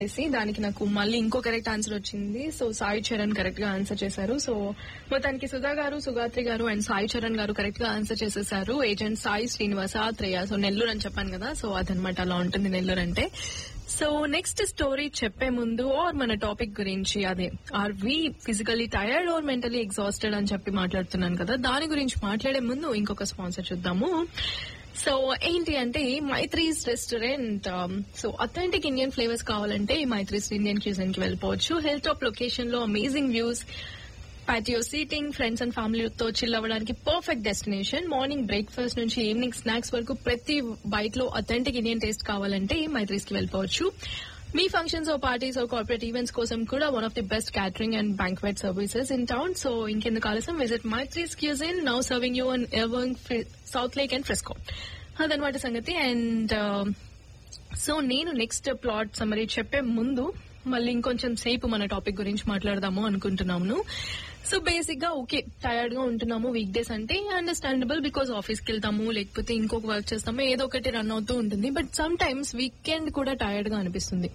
చేసి దానికి నాకు మళ్ళీ ఇంకో కరెక్ట్ ఆన్సర్ వచ్చింది సో సాయి చరణ్ కరెక్ట్ గా ఆన్సర్ చేశారు సో మొత్తానికి సుధా గారు సుగాత్రి గారు అండ్ సాయి చరణ్ గారు కరెక్ట్ గా ఆన్సర్ చేసేసారు ఏజెంట్ సాయి శ్రీనివాస త్రేయ సో నెల్లూరు అని చెప్పాను కదా సో అదనమాట అలా ఉంటుంది నెల్లూరు అంటే సో నెక్స్ట్ స్టోరీ చెప్పే ముందు ఆర్ మన టాపిక్ గురించి అదే are we physically tired or mentally exhausted అని చెప్పి మాట్లాడుతున్నాను కదా దాని గురించి మాట్లాడే ముందు ఇంకొక స్పాన్సర్ చూద్దాము సో ఏంటి అంటే Maitri's restaurant so authentic Indian flavours కావాలంటే మైత్రీస్ ఇండియన్ క్యూజన్ కి వెళ్ళిపోవచ్చు హిల్ టాప్ లొకేషన్ లో amazing views patio seating friends and ఫ్యామిలీతో చిల్ అవ్వడానికి పర్ఫెక్ట్ డెస్టినేషన్ మార్నింగ్ బ్రేక్ఫాస్ట్ నుంచి ఈవినింగ్ స్నాక్స్ వరకు ప్రతి బైట్ లో అథెంటిక్ ఇండియన్ టేస్ట్ కావాలంటే మైత్రీస్ కి వెళ్ళిపోవచ్చు మీ ఫంక్షన్స్ ఓ పార్టీస్ ఓ కార్పొరేట్ ఈవెంట్స్ కోసం కూడా one of the best catering and banquet services in town so ఇంకెందుకు ఆలస్యం visit Maitri's cuisine now serving you అన్ ఎవర్ంగ్ సౌత్ లేక్ అండ్ ఫ్రెస్కో అదనమాట సంగతి అండ్ సో నేను నెక్స్ట్ ప్లాట్ సమరీ చెప్పే ముందు మళ్ళీ ఇంకొంచెం సేపు మన టాపిక్ గురించి మాట్లాడదాము అనుకుంటున్నాము సో బేసిక్ గా ఓకే టైర్డ్ గా ఉంటున్నాము వీక్ డేస్ అంటే అండర్స్టాండబుల్ బికాస్ ఆఫీస్ కి వెళ్తాము లేకపోతే ఇంకొక వర్క్ చేస్తాము ఏదో ఒకటి రన్ అవుతూ ఉంటుంది బట్ సమ్ టైమ్స్ వీకెండ్ కూడా టైర్డ్ గా అనిపిస్తుంది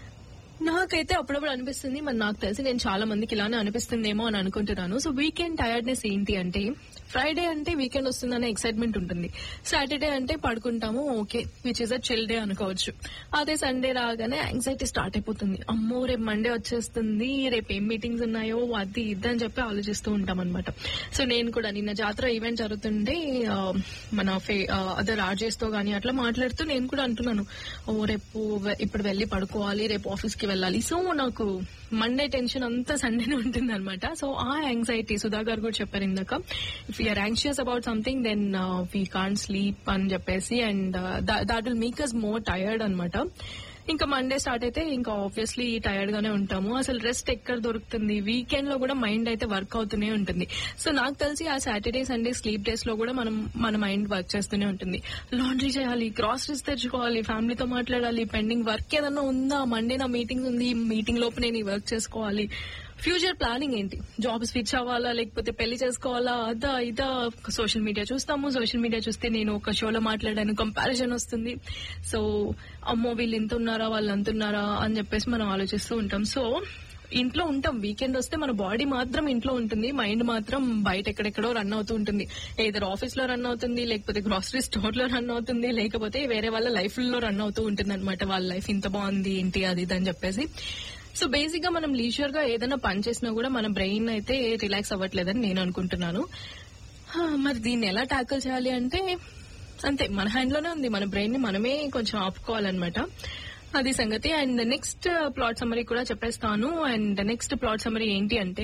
నాకైతే అప్పుడప్పుడు అనిపిస్తుంది మరి నాకు తెలిసి నేను చాలా మందికి ఇలానే అనిపిస్తుందేమో అని అనుకుంటున్నాను సో వీకెండ్ టైర్డ్నెస్ ఏంటి అంటే ఫ్రైడే అంటే వీకెండ్ వస్తుందనే ఎక్సైట్మెంట్ ఉంటుంది సాటర్డే అంటే పడుకుంటాము okay which is a chill day అనుకోవచ్చు అదే సండే రాగానే యాంగ్జైటీ స్టార్ట్ అయిపోతుంది అమ్మో రేపు మండే వచ్చేస్తుంది రేపు ఏం మీటింగ్స్ ఉన్నాయో అది ఇది అని చెప్పి ఆలోచిస్తూ ఉంటాం అనమాట సో నేను కూడా నిన్న జాతర ఈవెంట్ జరుగుతుంటే ఆ, మన అదర్ ఆర్జేస్ తో గానీ అట్లా మాట్లాడుతూ నేను కూడా అంటున్నాను ఓ రేపు వె- ఇప్పుడు వెళ్ళి పడుకోవాలి రేపు ఆఫీస్ కి వెళ్ళాలి సో నాకు మండే టెన్షన్ అంతా సండేనే ఉంటుంది అనమాట సో ఆ యాంగ్జైటీ సుధా గారు కూడా చెప్పారు ఇందాక if you're anxious about something then we can't sleep అని చెప్పేసి and that will make us more tired అనమాట ఇంకా మండే స్టార్ట్ అయితే ఇంకా ఆబ్వియస్లీ టైర్డ్ గానే ఉంటాము అసలు రెస్ట్ ఎక్కడ దొరుకుతుంది వీకెండ్ లో కూడా మైండ్ అయితే వర్క్ అవుతూనే ఉంటుంది సో నాకు తెలిసి ఆ సాటర్డే సండే స్లీప్ డేస్ లో కూడా మనం మన మైండ్ వర్క్ చేస్తూనే ఉంటుంది లాండ్రీ చేయాలి గ్రాసరీస్ తెచ్చుకోవాలి ఫ్యామిలీతో మాట్లాడాలి పెండింగ్ వర్క్ ఏదన్నా ఉందా మండే నా మీటింగ్ ఉంది ఈ మీటింగ్ లోపు నేను ఈ వర్క్ చేసుకోవాలి ఫ్యూచర్ ప్లానింగ్ ఏంటి జాబ్ స్విచ్ అవ్వాలా లేకపోతే పెళ్లి చేసుకోవాలా అదా ఇదా సోషల్ మీడియా చూస్తాము సోషల్ మీడియా చూస్తే నేను ఒక షోలో మాట్లాడాను కంపారిజన్ వస్తుంది సో అమ్మో వీళ్ళు ఇంత ఉన్నారా వాళ్ళు అంత ఉన్నారా అని చెప్పేసి మనం ఆలోచిస్తూ ఉంటాం సో ఇంట్లో ఉంటాం వీకెండ్ వస్తే మన బాడీ మాత్రం ఇంట్లో ఉంటుంది మైండ్ మాత్రం బయట ఎక్కడెక్కడో రన్ అవుతూ ఉంటుంది ఏదర్ ఆఫీస్ లో రన్ అవుతుంది లేకపోతే గ్రాసరీ స్టోర్ లో రన్ అవుతుంది లేకపోతే వేరే వాళ్ళ లైఫ్ లో రన్ అవుతూ ఉంటుంది అనమాట వాళ్ళ లైఫ్ ఇంత బాగుంది ఏంటి అది ఇది అని చెప్పేసి సో బేసిక్ గా మనం లీజర్ గా ఏదైనా పని చేసినా కూడా మన బ్రెయిన్ అయితే రిలాక్స్ అవ్వట్లేదని నేను అనుకుంటున్నాను హా, మరి దీన్ని ఎలా ట్యాకిల్ చేయాలి అంటే అంతే మన హ్యాండ్ లోనే ఉంది మన బ్రెయిన్ ని మనమే కొంచెం ఆపుకోవాలన్నమాట అది సంగతి అండ్ నెక్స్ట్ ప్లాట్ సమ్మరీ కూడా చెప్పేస్తాను అండ్ నెక్స్ట్ ప్లాట్ సమ్మరీ ఏంటి అంటే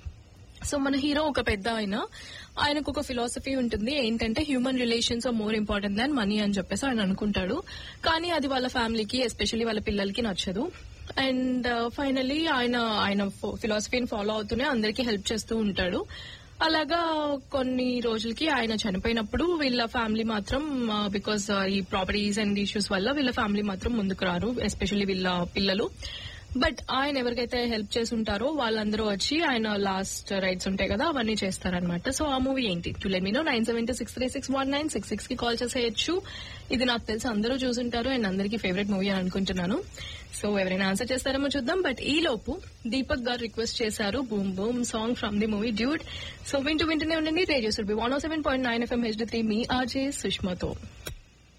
సో మన హీరో ఒక పెద్ద ఆయన ఆయనకు ఒక ఫిలాసఫీ ఉంటుంది ఏంటంటే human relations are more important than money అని చెప్పేసి ఆయన అనుకుంటాడు కానీ అది వాళ్ళ ఫ్యామిలీకి ఎస్పెషల్లీ వాళ్ళ పిల్లలకి నచ్చదు అండ్ ఫైనలీ ఆయన ఆయన ఫిలాసఫీని ఫాలో అవుతూనే అందరికీ హెల్ప్ చేస్తూ ఉంటాడు అలాగా కొన్ని రోజులకి ఆయన చనిపోయినప్పుడు వీళ్ళ ఫ్యామిలీ మాత్రం బికాస్ ఈ ప్రాపర్టీస్ అండ్ ఇష్యూస్ వల్ల వీళ్ళ ఫ్యామిలీ మాత్రం ముందుకు రారు ఎస్పెషల్లీ వీళ్ళ పిల్లలు బట్ ఆయన ఎవరికైతే హెల్ప్ చేసి ఉంటారో వాళ్ళందరూ వచ్చి ఆయన లాస్ట్ రైట్స్ ఉంటాయి కదా అవన్నీ చేస్తారనమాట సో ఆ మూవీ ఏంటి to let me know nine seven two six three six one nine six six కి కాల్ చేసేయచ్చు ఇది నాకు తెలిసి అందరూ చూసుంటారు అండ్ అందరికీ ఫేవరెట్ మూవీ అని అనుకుంటున్నాను సో ఎవరైనా ఆన్సర్ చేస్తారేమో చూద్దాం బట్ ఈ లోపు దీపక్ గారు రిక్వెస్ట్ చేశారు boom boom song from the movie Dude so వింటూ వింటూనే ఉండండి రేడియో సుడ్ బి one seven point nine FM H three మీ ఆర్జే సుష్మతో